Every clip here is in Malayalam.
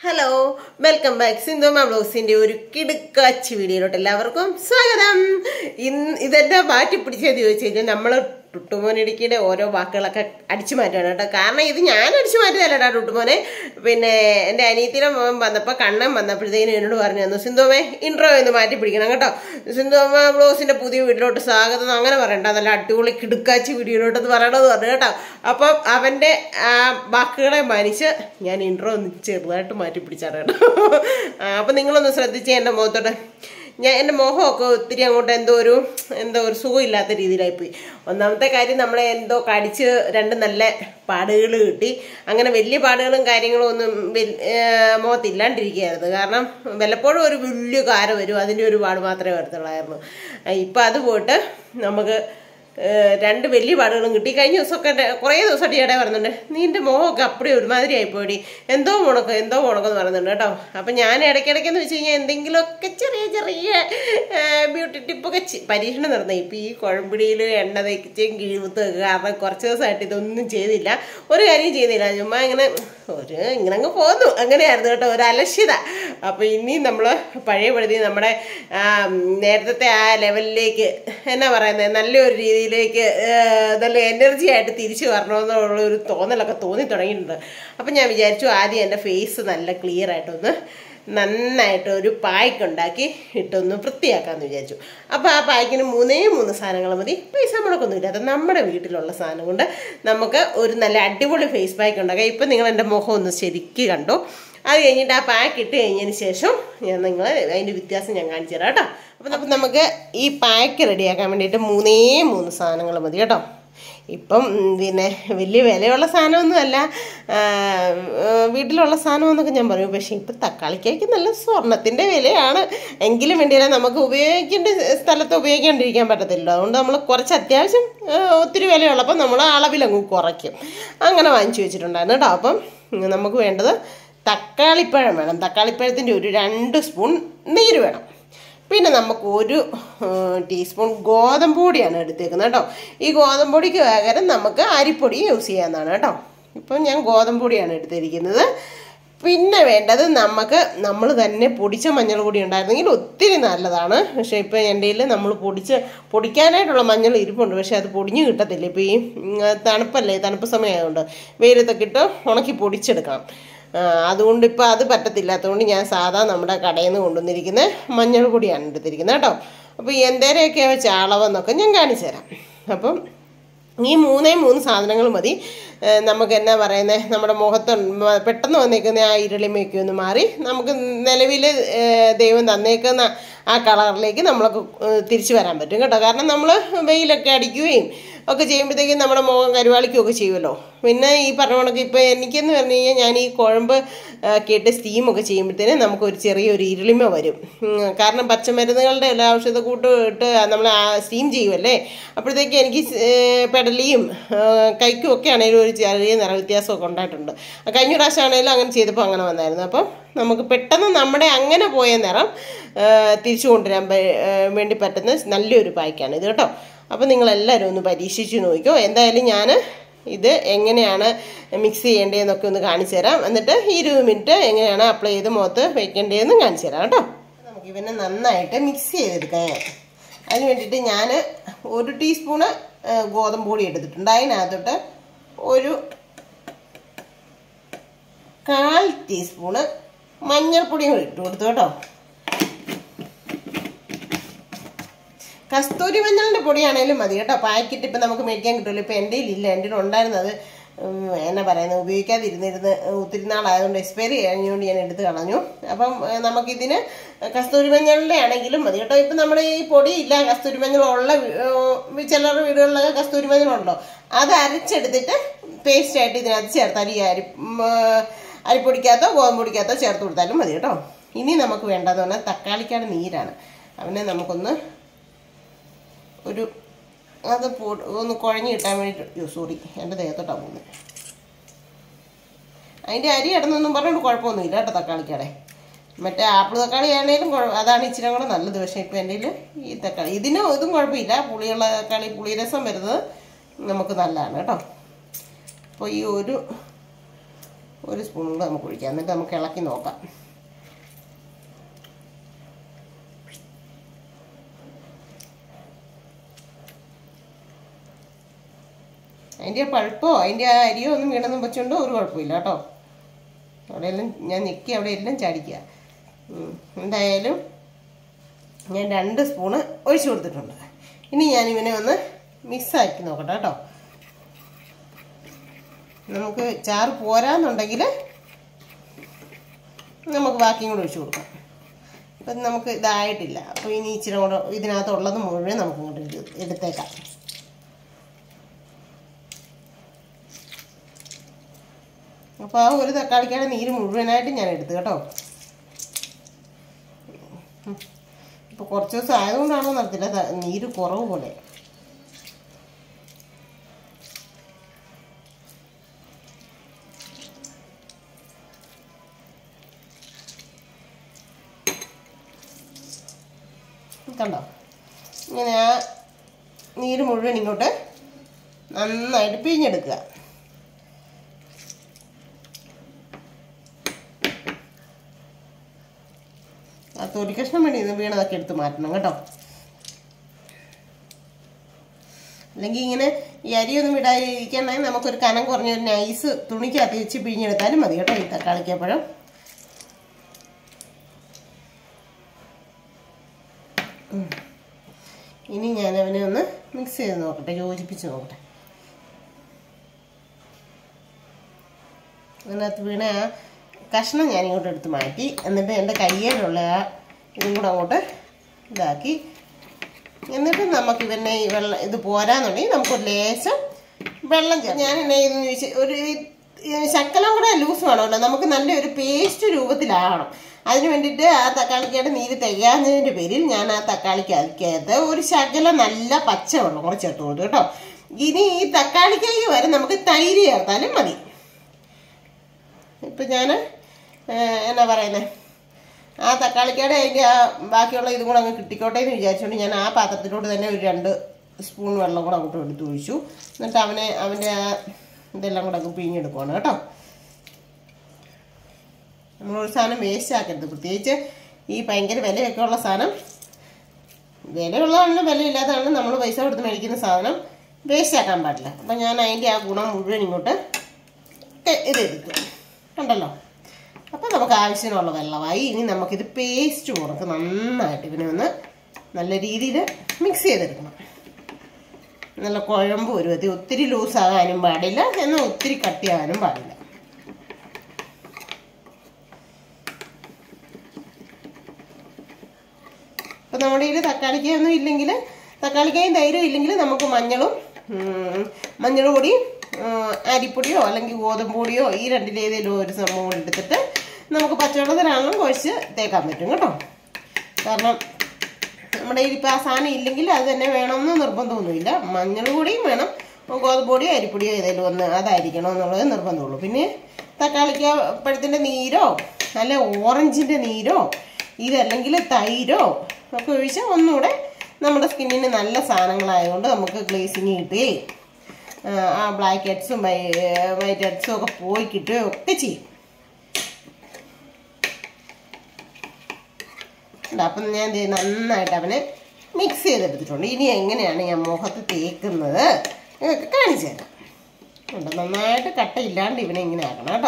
ഹലോ വെൽക്കം ബാക്ക് സിന്ധുമ ബ്ലൗസിന്റെ ഒരു കിടുക്കാച്ചി വീഡിയോയിലോട്ട് എല്ലാവർക്കും സ്വാഗതം ഇന്ന് ഇതെന്താ മാറ്റി പിടിച്ചതെന്ന് ചോദിച്ചു കഴിഞ്ഞാൽ നമ്മൾ ടുട്ടുമോനിടിക്കിയുടെ ഓരോ വാക്കുകളൊക്കെ അടിച്ചു മാറ്റുകയാണ് കേട്ടോ കാരണം ഇത് ഞാൻ അടിച്ചു മാറ്റിയതല്ലടാ ടുട്ടുമോനെ പിന്നെ എൻ്റെ അനിയത്തിയുടെ മോൻ വന്നപ്പോൾ കണ്ണൻ വന്നപ്പോഴത്തേനും എന്നോട് പറഞ്ഞു തന്നു സിന്ധുമേ ഇൻട്രോ എന്ന് മാറ്റി പിടിക്കണം കേട്ടോ സിന്ധുമ ബ്ലൗസിന്റെ പുതിയ വീട്ടിലോട്ട് സ്വാഗതം അങ്ങനെ പറയണ്ട നല്ല അടിപൊളി കിടുക്കാച്ചി വീഡിയോയിലോട്ട് എന്ന് പറയണമെന്ന് പറഞ്ഞു കേട്ടോ അപ്പം അവൻ്റെ ആ വാക്കുകളെ മാനിച്ച് ഞാൻ ഇൻട്രോ ഒന്ന് ചെറുതായിട്ട് മാറ്റി പിടിച്ചാണ് കേട്ടോ ആ, അപ്പം നിങ്ങളൊന്ന് ശ്രദ്ധിച്ചേ എൻ്റെ മുഖത്തോട്ട് ഞാൻ എൻ്റെ മുഖമൊക്കെ ഒത്തിരി അങ്ങോട്ട് എന്തോ ഒരു എന്തോ ഒരു സുഖമില്ലാത്ത രീതിയിലായിപ്പോയി ഒന്നാമത്തെ കാര്യം നമ്മളെ എന്തോ കടിച്ച് രണ്ട് നല്ല പാടുകൾ കിട്ടി അങ്ങനെ വലിയ പാടുകളും കാര്യങ്ങളും ഒന്നും വൽ- ഏർ മുഖത്തില്ലാണ്ടിരിക്കുകയായിരുന്നു കാരണം വല്ലപ്പോഴും ഒരു വലിയ കാര വരും അതിൻ്റെ ഒരു പാട് മാത്രമേ വരത്തുള്ളായിരുന്നു ഇപ്പം അത് പോയിട്ട് നമുക്ക് ഏഹ് രണ്ട് വലിയ പാടുകളും കിട്ടി കഴിഞ്ഞ ദിവസമൊക്കെ എൻ്റെ കുറേ ദിവസമായിട്ട് ചേട്ടാ പറയുന്നുണ്ട് നീൻ്റെ മുഖമൊക്കെ അപ്പടി ഒരുമാതിരി ആയിപ്പോയി എന്തോ മുണക്കം എന്തോ മുണക്കം എന്ന് പറയുന്നുണ്ട് കേട്ടോ അപ്പം ഞാൻ ഇടയ്ക്കിടയ്ക്കെന്ന് വെച്ച് കഴിഞ്ഞാൽ എന്തെങ്കിലുമൊക്കെ ചെറിയ ചെറിയ ബ്യൂട്ടി ടിപ്പൊക്കെ ചെ- പരീക്ഷണം നടന്നു ഇപ്പം ഈ കുഴമ്പിടിയിൽ എണ്ണ തേച്ചും കിഴിവുത്തും ഒക്കെ കാരണം കുറച്ച് ദിവസമായിട്ട് ഇതൊന്നും ചെയ്തില്ല ഒരു കാര്യം ചെയ്തില്ല ചുമ്മാ ഇങ്ങനെ ഒരു ഇങ്ങനെ അങ്ങ് പോന്നു അങ്ങനെയായിരുന്നു കേട്ടോ ഒരു അലക്ഷ്യത അപ്പോൾ ഇനി നമ്മൾ പഴയ പഴുതി നമ്മുടെ ആ, നേരത്തെ ആ ലെവലിലേക്ക് എന്നാ പറയുന്നത് നല്ലൊരു രീതിയിലേക്ക് ആ, നല്ല എനർജി ആയിട്ട് തിരിച്ചു വരണമെന്നുള്ള ഒരു തോന്നലൊക്കെ തോന്നി തുടങ്ങിയിട്ടുണ്ട് അപ്പം ഞാൻ വിചാരിച്ചു ആദ്യം എൻ്റെ ഫേസ് നല്ല ക്ലിയർ ആയിട്ടൊന്ന് നന്നായിട്ട് ഒരു പായ്ക്ക് ഉണ്ടാക്കി ഇട്ടൊന്ന് വൃത്തിയാക്കാമെന്ന് വിചാരിച്ചു അപ്പോൾ ആ പായ്ക്കിന് മൂന്നേ മൂന്ന് സാധനങ്ങൾ മതി പൈസ മുടക്കൊന്നും ഇല്ലാതെ നമ്മുടെ വീട്ടിലുള്ള സാധനം കൊണ്ട് നമുക്ക് ഒരു നല്ല അടിപൊളി ഫേസ് പാക്ക് ഉണ്ടാക്കാം ഇപ്പം നിങ്ങൾ എൻ്റെ മുഖം ഒന്ന് ശരിക്ക് കണ്ടോ അത് കഴിഞ്ഞിട്ട് ആ പാക്ക് ഇട്ട് കഴിഞ്ഞതിന് ശേഷം ഞാൻ നിങ്ങൾ അതിൻ്റെ വ്യത്യാസം ഞാൻ കാണിച്ചു തരാം കേട്ടോ അപ്പം നമുക്ക് നമുക്ക് ഈ പാക്ക് റെഡിയാക്കാൻ വേണ്ടിയിട്ട് മൂന്നേ മൂന്ന് സാധനങ്ങൾ മതി കേട്ടോ ഇപ്പം ഉം, പിന്നെ വലിയ വിലയുള്ള സാധനമൊന്നുമല്ല ആ, ആ, വീട്ടിലുള്ള സാധനമെന്നൊക്കെ ഞാൻ പറയും പക്ഷേ ഇപ്പം തക്കാളിക്കായ്ക്ക് നല്ല സ്വർണത്തിൻ്റെ വിലയാണ് എങ്കിലും വേണ്ടിയില്ല നമുക്ക് ഉപയോഗിക്കേണ്ട സ്ഥലത്ത് ഉപയോഗിക്കാണ്ടിരിക്കാൻ പറ്റത്തില്ല അതുകൊണ്ട് നമ്മൾ കുറച്ച് അത്യാവശ്യം ആ, ഒത്തിരി വിലയുള്ളപ്പം നമ്മൾ അളവിലങ്ങ് കുറയ്ക്കും അങ്ങനെ വാങ്ങിച്ചു വെച്ചിട്ടുണ്ടായിരുന്നു കേട്ടോ അപ്പം ഉം, നമുക്ക് വേണ്ടത് തക്കാളിപ്പഴം വേണം തക്കാളിപ്പഴത്തിൻ്റെ ഒരു രണ്ട് സ്പൂൺ നീര് വേണം പിന്നെ നമുക്ക് ഒരു ഏർ, ടീസ്പൂൺ ഗോതമ്പ് പൊടിയാണ് എടുത്തേക്കുന്നത് കേട്ടോ ഈ ഗോതമ്പ് പൊടിക്ക് പകരം നമുക്ക് അരിപ്പൊടി യൂസ് ചെയ്യാവുന്നതാണ് കേട്ടോ ഇപ്പം ഞാൻ ഗോതമ്പ് പൊടിയാണ് എടുത്തിരിക്കുന്നത് പിന്നെ വേണ്ടത് നമുക്ക് നമ്മൾ തന്നെ പൊടിച്ച മഞ്ഞൾ പൊടി ഉണ്ടായിരുന്നെങ്കിൽ ഒത്തിരി നല്ലതാണ് പക്ഷേ ഇപ്പോൾ എൻ്റെ കയ്യിൽ നമ്മൾ പൊടിച്ച് പൊടിക്കാനായിട്ടുള്ള മഞ്ഞൾ ഇരിപ്പുണ്ട് പക്ഷേ അത് പൊടിഞ്ഞ് കിട്ടത്തില്ല ഇപ്പോൾ ഈ ഉം, തണുപ്പല്ലേ തണുപ്പ് സമയമായതുകൊണ്ട് വെയിലത്തൊക്കെ ഇട്ട് ഉണക്കി പൊടിച്ചെടുക്കണം ആ, അതുകൊണ്ട് ഇപ്പോൾ അത് പറ്റത്തില്ലാത്തതുകൊണ്ട് ഞാൻ സാധാ നമ്മുടെ കടയിൽ നിന്ന് കൊണ്ടുവന്നിരിക്കുന്ന മഞ്ഞൾ പൊടിയാണ് എടുത്തിരിക്കുന്നത് കേട്ടോ അപ്പോൾ എന്തേരെയൊക്കെ വെച്ച് അളവെന്നൊക്കെ ഞാൻ കാണിച്ചു തരാം അപ്പം ഈ മൂന്നേ മൂന്ന് സാധനങ്ങൾ മതി ഏ, നമുക്ക് എന്നാ പറയുന്നത് നമ്മുടെ മുഖത്ത് മ- പെട്ടെന്ന് വന്നേക്കുന്ന ആ ഇരളിമയൊക്കെ ഒന്ന് മാറി നമുക്ക് നിലവിൽ ദൈവം തന്നേക്കുന്ന ആ കളറിലേക്ക് നമ്മളൊക്കെ ഏ, തിരിച്ചു വരാൻ പറ്റും കേട്ടോ കാരണം നമ്മൾ വെയിലൊക്കെ അടിക്കുകയും ഒക്കെ ചെയ്യുമ്പോഴത്തേക്കും നമ്മുടെ മുഖം കരുവാളിക്കുകയൊക്കെ ചെയ്യുമല്ലോ പിന്നെ ഈ പറഞ്ഞ കണക്ക് ഇപ്പോൾ എനിക്കെന്ന് പറഞ്ഞു കഴിഞ്ഞാൽ ഞാൻ ഈ കുഴമ്പ് ആ, കേട്ട് സ്റ്റീമൊക്കെ ചെയ്യുമ്പോഴത്തേനും നമുക്ക് ഒരു ചെറിയൊരു ഇരുളിമ വരും ഉം, കാരണം പച്ചമരുന്നുകളുടെ എല്ലാ ഔഷധ കൂട്ട് ഇട്ട് നമ്മൾ സ്റ്റീം ചെയ്യുമല്ലേ അപ്പോഴത്തേക്ക് എനിക്ക് സ്- ഏ, പെടലിയും ആ, കൈക്കും ഒക്കെ ആണെങ്കിലും ഒരു ചെറിയ നിറ വ്യത്യാസമൊക്കെ ഉണ്ടായിട്ടുണ്ട് ആ, കഴിഞ്ഞ പ്രാവശ്യം ആണെങ്കിലും അങ്ങനെ ചെയ്തപ്പോൾ അങ്ങനെ വന്നായിരുന്നു അപ്പം നമുക്ക് പെട്ടെന്ന് നമ്മുടെ അങ്ങനെ പോയ നിറം ആ, തിരിച്ചു കൊണ്ടുവരാൻ പ- ആ, വേണ്ടി പറ്റുന്ന നല്ലൊരു പായ്ക്കാണ് ഇത് കേട്ടോ അപ്പോൾ നിങ്ങളെല്ലാവരും ഒന്ന് പരീക്ഷിച്ച് നോക്കിക്കോ എന്തായാലും ഞാൻ ഇത് എങ്ങനെയാണ് മിക്സ് ചെയ്യേണ്ടതെന്നൊക്കെ ഒന്ന് കാണിച്ചു തരാം എന്നിട്ട് ഈ ഇരുപത് മിനിറ്റ് എങ്ങനെയാണ് അപ്ലൈ ചെയ്ത് മുഖത്ത് വെക്കേണ്ടതെന്ന് കാണിച്ചു തരാം കേട്ടോ നമുക്ക് ഇവനെ നന്നായിട്ട് മിക്സ് ചെയ്തെടുക്കാം അതിന് വേണ്ടിയിട്ട് ഞാൻ ഒരു ടീസ്പൂണ് ഏഹ്, ഗോതമ്പ് പൊടി എടുത്തിട്ടുണ്ട് അതിനകത്തോട്ട് ഒരു കാൽ ടീസ്പൂണ് മഞ്ഞൾപ്പൊടിയും കൂടി ഇട്ട് കൊടുത്തു കേട്ടോ കസ്തൂരി മഞ്ഞളിൻ്റെ പൊടിയാണേലും മതി കേട്ടോ പാക്കറ്റ് ഇപ്പം നമുക്ക് മേടിക്കാൻ കിട്ടുമല്ലോ ഇപ്പം എൻ്റെ ഇല്ല എൻ്റെ കയ്യിൽ ഉണ്ടായിരുന്നത് ഉം, എന്നാ പറയുന്നത് ഉപയോഗിക്കാതിരുന്നിരുന്ന് ഒത്തിരി നാളായതുകൊണ്ട് എക്സ്പയറി കഴിഞ്ഞുകൊണ്ട് ഞാൻ എടുത്ത് കളഞ്ഞു അപ്പം ഏഹ്, നമുക്കിതിന് കസ്തൂരി മഞ്ഞളിൻ്റെ ആണെങ്കിലും മതി കേട്ടോ ഇപ്പം നമ്മുടെ ഈ പൊടിയില്ല കസ്തൂരി മഞ്ഞൾ ഉള്ള വീ- ഏഹ്, ചിലരുടെ വീടുകളിലൊക്കെ കസ്തൂരി മഞ്ഞളുണ്ടോ അത് അരച്ചെടുത്തിട്ട് പേസ്റ്റ് ആയിട്ട് ഇതിനകത്ത് ചേർത്താൽ ഈ അരി ഉം, ഏഹ്, അരിപ്പൊടിക്കകത്തോ ഗോതമ്പ് പൊടിക്കകത്തോ ചേർത്ത് കൊടുത്താലും മതി കേട്ടോ ഇനി നമുക്ക് വേണ്ടതെന്ന് പറഞ്ഞാൽ തക്കാളിക്കാണ് നീരാണ് അവനെ നമുക്കൊന്ന് ഒരു അത് പൊ- ഒന്ന് കുഴഞ്ഞ് കിട്ടാൻ വേണ്ടിയിട്ട് സോറി എൻ്റെ ദേഹത്തോട്ടാണ് പോകുന്നത് അതിൻ്റെ അരി ഇടന്നൊന്നും പറഞ്ഞുകൊണ്ട് കുഴപ്പമൊന്നുമില്ല കേട്ടോ തക്കാളിക്കടെ മറ്റേ ആപ്പിൾ തക്കാളി ആണെങ്കിലും കുഴ- അതാണ് ഇച്ചിരി കൂടെ നല്ലത് പക്ഷേ ഇപ്പം എൻ്റെ കയ്യിൽ ഈ തക്കാളി ഇതിനും ഇതും കുഴപ്പമില്ല പുളിയുള്ള തക്കാളി പുളിരസം വരുന്നത് നമുക്ക് നല്ലതാണ് കേട്ടോ അപ്പോൾ ഈ ഒരു ഒരു സ്പൂൺ കൂടെ നമുക്ക് ഒഴിക്കാം എന്നിട്ട് നമുക്ക് ഇളക്കി നോക്കാം അതിൻ്റെ പഴുപ്പോ അതിൻ്റെ ആ അരിയോ ഒന്നും വീണൊന്നും വെച്ചുകൊണ്ട് ഒരു കുഴപ്പമില്ല കേട്ടോ അവിടെയെല്ലാം ഞാൻ ഞെക്കി അവിടെ എല്ലാം ചാടിക്കുക ഉം. എന്തായാലും ഞാൻ രണ്ട് സ്പൂണ് ഒഴിച്ചു കൊടുത്തിട്ടുണ്ട് ഇനി ഞാൻ ഇവനെ ഒന്ന് മിക്സാക്കി നോക്കട്ടെ കേട്ടോ നമുക്ക് ചാറ് പോരാന്നുണ്ടെങ്കിൽ നമുക്ക് ബാക്കിയും കൂടെ ഒഴിച്ചു കൊടുക്കാം അപ്പം നമുക്ക് ഇതായിട്ടില്ല അപ്പോൾ ഇനി ഇച്ചിരി കൂടെ ഇതിനകത്തുള്ളത് മുഴുവൻ നമുക്ക് ഇങ്ങോട്ട് എടു- എടുത്തേക്കാം അപ്പോൾ ആ ഒരു തക്കാളിക്കാണ് നീര് മുഴുവനായിട്ട് ഞാൻ എടുത്തു കേട്ടോ ഇപ്പോൾ കുറച്ച് ദിവസം ആയതുകൊണ്ടാണോ നടത്തില്ല ത- നീര് കുറവ് പോലെ കണ്ടോ ഇങ്ങനെ ആ നീര് മുഴുവൻ ഇങ്ങോട്ട് നന്നായിട്ട് പിഴിഞ്ഞെടുക്കുക ആ തൊലി കഷ്ണം വേണ്ടി ഇത് വീണതൊക്കെ എടുത്ത് മാറ്റണം കേട്ടോ അല്ലെങ്കിൽ ഇങ്ങനെ ഈ അരിയൊന്നും വിടാതിരിക്കണമെങ്കിൽ നമുക്കൊരു കനം കുറഞ്ഞ ഒരു നൈസ് തുണിക്കകത്ത് വെച്ച് പിഴിഞ്ഞെടുത്താലും മതി കേട്ടോ ഈ തക്കാളിക്കപ്പഴം ഉം. ഇനി ഞാൻ അവനെ ഒന്ന് മിക്സ് ചെയ്ത് നോക്കട്ടെ യോജിപ്പിച്ച് നോക്കട്ടെ അതിനകത്ത് വീണ ആ കഷ്ണം ഞാൻ ഇങ്ങോട്ട് എടുത്ത് മാറ്റി എന്നിട്ട് എൻ്റെ കയ്യിലുള്ള ആ ഇതും കൂടെ അങ്ങോട്ട് ഇതാക്കി എന്നിട്ട് നമുക്ക് ഇവന്നെ ഈ വെള്ളം ഇത് പോരാന്നുണ്ടെങ്കിൽ നമുക്കൊരു ലേശം വെള്ളം ചേർക്കാം ഞാൻ എന്നെ ഇതെന്ന് ചോദിച്ചാൽ ഒരു ഈ ശക്കലം കൂടെ ലൂസ് വേണമല്ലോ നമുക്ക് നല്ലൊരു പേസ്റ്റ് രൂപത്തിലാകണം അതിന് വേണ്ടിയിട്ട് ആ തക്കാളിക്കയുടെ നീര് തികയാഞ്ഞതിൻ്റെ പേരിൽ ഞാൻ ആ തക്കാളിക്കകത്ത് ഒരു ശകലം നല്ല പച്ചവെള്ളം കൂടെ ചേർത്ത് കൊടുത്തു കേട്ടോ ഇനി ഈ തക്കാളിക്കായി വരെ നമുക്ക് തൈര് ചേർത്താലും മതി ഇപ്പം ഞാൻ എന്നാ പറയുന്നത് ആ തക്കാളിക്കയുടെ അതിൻ്റെ ആ ബാക്കിയുള്ള ഇതും കൂടെ അങ്ങ് കിട്ടിക്കോട്ടെ എന്ന് വിചാരിച്ചുകൊണ്ട് ഞാൻ ആ പാത്രത്തിലോട്ട് തന്നെ ഒരു രണ്ട് സ്പൂൺ വെള്ളം കൂടെ അങ്ങോട്ട് എടുത്ത് ഒഴിച്ചു എന്നിട്ട് അവനെ അവൻ്റെ ആ ഇതെല്ലാം കൂടെ അങ്ങ് പിഴിഞ്ഞെടുക്കുവാണ് കേട്ടോ നമ്മളൊരു സാധനം വേസ്റ്റ് ആക്കരുത് പ്രത്യേകിച്ച് ഈ ഭയങ്കര വിലയൊക്കെ ഉള്ള സാധനം വിലയുള്ളതാണ് വിലയില്ലാത്തതാണ് നമ്മൾ പൈസ കൊടുത്ത് മേടിക്കുന്ന സാധനം വേസ്റ്റ് ആക്കാൻ പാടില്ല അപ്പം ഞാൻ അതിൻ്റെ ആ ഗുണം മുഴുവൻ ഇങ്ങോട്ട് ഇ- ഇതെടുത്തു കണ്ടല്ലോ അപ്പം നമുക്ക് ആവശ്യമുള്ള വെള്ളമായി ഇനി നമുക്കിത് പേസ്റ്റ് കൊടുക്ക് നന്നായിട്ട് ഇവനെ ഒന്ന് നല്ല രീതിയിൽ മിക്സ് ചെയ്തെടുക്കണം നല്ല കുഴമ്പ് വരുമതി ഒത്തിരി ലൂസാകാനും പാടില്ല എന്നാൽ ഒത്തിരി കട്ടിയാകാനും പാടില്ല ഇപ്പം നമ്മുടെ കയ്യിൽ തക്കാളിക്കായൊന്നും ഇല്ലെങ്കിൽ തക്കാളിക്കായും തൈരും ഇല്ലെങ്കിൽ നമുക്ക് മഞ്ഞളും ഉം, മഞ്ഞൾ പൊടിയും ഉം, അരിപ്പൊടിയോ അല്ലെങ്കിൽ ഗോതമ്പ് പൊടിയോ ഈ രണ്ടിലേതെങ്കിലും ഒരു സംഭവം കൂടി എടുത്തിട്ട് നമുക്ക് പച്ചവെള്ളത്തിലാണെങ്കിലും കുഴച്ച് തേക്കാൻ പറ്റും കേട്ടോ കാരണം നമ്മുടെ കയ്യിൽ ഇപ്പം ആ സാധനം ഇല്ലെങ്കിൽ അത് തന്നെ വേണമെന്ന് നിർബന്ധമൊന്നുമില്ല മഞ്ഞൾ പൊടിയും വേണം ഗോതമ്പ് പൊടിയോ അരിപ്പൊടിയോ ഏതെങ്കിലും ഒന്ന് അതായിരിക്കണം എന്നുള്ളത് നിർബന്ധമുള്ളൂ പിന്നെ തക്കാളിക്ക പഴത്തിൻ്റെ നീരോ അല്ലെ ഓറഞ്ചിൻ്റെ നീരോ ഇതല്ലെങ്കിൽ തൈരോ ഒക്കെ ഒഴിച്ചാൽ ഒന്നുകൂടെ നമ്മുടെ സ്കിന്നിന് നല്ല സാധനങ്ങളായതുകൊണ്ട് നമുക്ക് ഗ്ലേസിങ് കിട്ടുകയും ആ, ആ ബ്ലാക്ക് ഹെഡ്സും വൈറ്റ് ഹെഡ്സും ഒക്കെ പോയി കിട്ടുകയും ഒക്കെ ചെയ്യും ഉണ്ട്. അപ്പം ഞാൻ ദേ നന്നായിട്ട് അവനെ മിക്സ് ചെയ്തെടുത്തിട്ടുണ്ട് ഇനി എങ്ങനെയാണ് ഞാൻ മുഖത്ത് തേക്കുന്നത് ഇതൊക്കെ കാണിച്ചു തരാം ഉണ്ട് നന്നായിട്ട് കട്ടയില്ലാണ്ട് ഇവനെ ഇങ്ങനെ ആക്കണം കേട്ടോ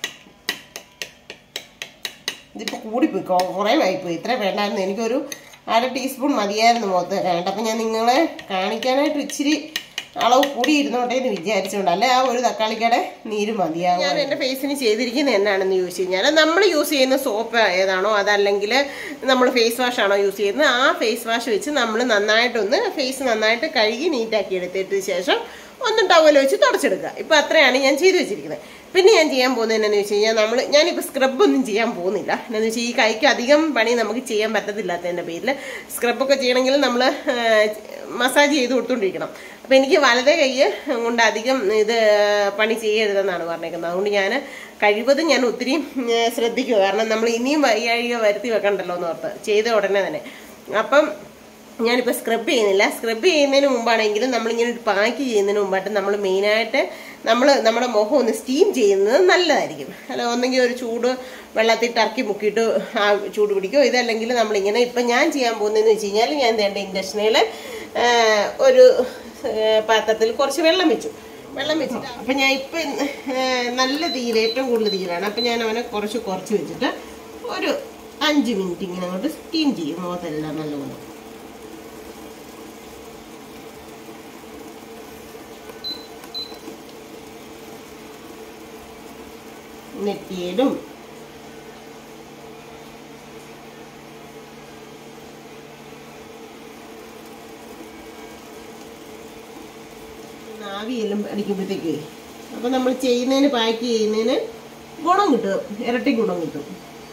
ഇതിപ്പോൾ കൂടിപ്പോയി കൊ- കുറേ ആയിപ്പോയി ഇത്ര വേണ്ടായിരുന്നു എനിക്കൊരു അര ടീസ്പൂൺ മതിയായിരുന്നു മുഖത്ത് വേണ്ട അപ്പം ഞാൻ നിങ്ങളെ കാണിക്കാനായിട്ട് ഇച്ചിരി അളവ് കൂടി ഇരുന്നോട്ടെ എന്ന് വിചാരിച്ചുകൊണ്ട് അല്ലെ ആ ഒരു തക്കാളിക്കയുടെ നീര് മതിയാകും ഞാൻ എൻ്റെ ഫേസിന് ചെയ്തിരിക്കുന്നത് എന്നാണെന്ന് ചോദിച്ചു കഴിഞ്ഞാൽ നമ്മൾ യൂസ് ചെയ്യുന്ന സോപ്പ് ഏതാണോ അതല്ലെങ്കിൽ നമ്മൾ ഫേസ് വാഷ് ആണോ യൂസ് ചെയ്യുന്നത് ആ ഫേസ് വാഷ് വെച്ച് നമ്മൾ നന്നായിട്ടൊന്ന് ഫേസ് നന്നായിട്ട് കഴുകി നീറ്റാക്കി എടുത്തിട്ട് ശേഷം ഒന്ന് ടവൽ വെച്ച് തുടച്ചെടുക്കുക ഇപ്പം അത്രയാണ് ഞാൻ ചെയ്തു വെച്ചിരിക്കുന്നത് പിന്നെ ഞാൻ ചെയ്യാൻ പോകുന്നത് എന്നാന്ന് വെച്ച് കഴിഞ്ഞാൽ നമ്മൾ ഞാനിപ്പോൾ സ്ക്രബ് ഒന്നും ചെയ്യാൻ പോകുന്നില്ല എന്നാന്ന് വെച്ചാൽ ഈ കൈക്ക് അധികം പണി നമുക്ക് ചെയ്യാൻ പറ്റത്തില്ലാത്തതിൻ്റെ പേരിൽ സ്ക്രബൊക്കെ ചെയ്യണമെങ്കിൽ നമ്മൾ മസാജ് ചെയ്ത് കൊടുത്തുകൊണ്ടിരിക്കണം അപ്പം എനിക്ക് വലതേ കൈ കൊണ്ട് അധികം ഇത് പണി ചെയ്യരുതെന്നാണ് പറഞ്ഞേക്കുന്നത് അതുകൊണ്ട് ഞാൻ കഴിവതും ഞാൻ ഒത്തിരി ഉം, ശ്രദ്ധിക്കുക കാരണം നമ്മൾ ഇനിയും വയ്യാഴിക വരുത്തി വെക്കണ്ടല്ലോ എന്ന് ഓർത്ത് ചെയ്ത ഉടനെ തന്നെ അപ്പം ഞാനിപ്പോൾ സ്ക്രബ് ചെയ്യുന്നില്ല സ്ക്രബ് ചെയ്യുന്നതിന് മുമ്പാണെങ്കിലും നമ്മളിങ്ങനെ ഒരു പാക്ക് ചെയ്യുന്നതിന് മുമ്പായിട്ട് നമ്മൾ മെയിനായിട്ട് നമ്മൾ നമ്മുടെ മുഖം ഒന്ന് സ്റ്റീം ചെയ്യുന്നത് നല്ലതായിരിക്കും അല്ല ഒന്നെങ്കിൽ ഒരു ചൂട് വെള്ളത്തിൽ ടർക്കി മുക്കിയിട്ട് ആ ചൂട് പിടിക്കും ഇതല്ലെങ്കിൽ നമ്മളിങ്ങനെ ഇപ്പം ഞാൻ ചെയ്യാൻ പോകുന്നതെന്ന് വെച്ച് കഴിഞ്ഞാൽ ഞാൻ വേണ്ട ഇൻഡക്ഷനിൽ ഒരു ആ, പാത്രത്തിൽ കുറച്ച് വെള്ളം വെച്ചു വെള്ളം വെച്ചിട്ട് അപ്പം ഞാൻ ഇപ്പം നല്ല തീയിൽ ഏറ്റവും കൂടുതൽ തീയിലാണ് അപ്പം ഞാൻ അവനെ കുറച്ച് കുറച്ച് വെച്ചിട്ട് ഒരു അഞ്ച് മിനിറ്റ് ഇങ്ങനെ അങ്ങോട്ട് സ്റ്റീം ചെയ്യും മുഖത്തെല്ലാം നല്ലപോലെ നെറ്റിയിലും ആവിയെല്ലാം അടിക്കുമ്പോഴത്തേക്ക് അപ്പൊ നമ്മൾ ചെയ്യുന്നതിന് പാക്ക് ചെയ്യുന്നതിന് ഗുണം കിട്ടും ഇരട്ടി ഗുണം കിട്ടും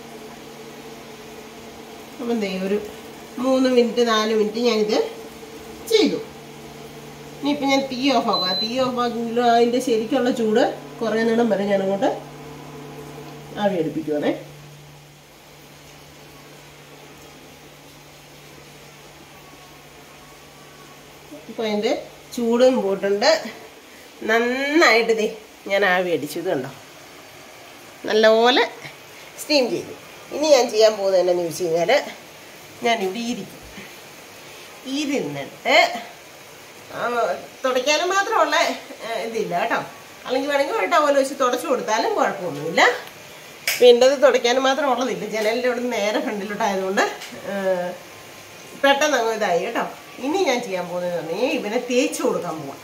അപ്പം എന്തേ ഒരു മൂന്ന് മിനിറ്റ് നാല് മിനിറ്റ് ഞാനിത് ചെയ്തു ഇനിയിപ്പോൾ ഞാൻ തീ ഓഫ് ആക്കുക തീ ഓഫ് ആക്കുമെങ്കിലും അതിൻ്റെ ശരിക്കുള്ള ചൂട് കുറേ നേരം വരെ ഞാനങ്ങോട്ട് ആവി അടുപ്പിക്കുവാണേ ഇപ്പോൾ അതിൻ്റെ ചൂടും പോയിട്ടുണ്ട് നന്നായിട്ട് ദേ ഞാൻ ആവി അടിച്ചു ഇത് കണ്ടോ നല്ലപോലെ സ്റ്റീം ചെയ്തു ഇനി ഞാൻ ചെയ്യാൻ പോകുന്നത് എന്നാന്ന് ചോദിച്ചു കഴിഞ്ഞാൽ ഞാനിവിടെ ഇരിക്കും ഇരുന്നിട്ട് ആ, തുടയ്ക്കാനും മാത്രമുള്ള ആ, ഇതില്ല കേട്ടോ അല്ലെങ്കിൽ വേണമെങ്കിൽ ഒരു ടവൽ വെച്ച് തുടച്ചു കൊടുത്താലും കുഴപ്പമൊന്നുമില്ല പിന്നെ ഇത് തുടയ്ക്കാനും മാത്രം ഉള്ളതില്ല ജനലിൻ്റെ ഇവിടെ നേരെ ഫ്രണ്ടിലോട്ടായതുകൊണ്ട് ആ, പെട്ടെന്ന് അങ്ങ് ഇതായി കേട്ടോ ഇനി ഞാൻ ചെയ്യാൻ പോകുന്നത് പറഞ്ഞാൽ ഇവനെ തേച്ച് കൊടുക്കാൻ പോവാം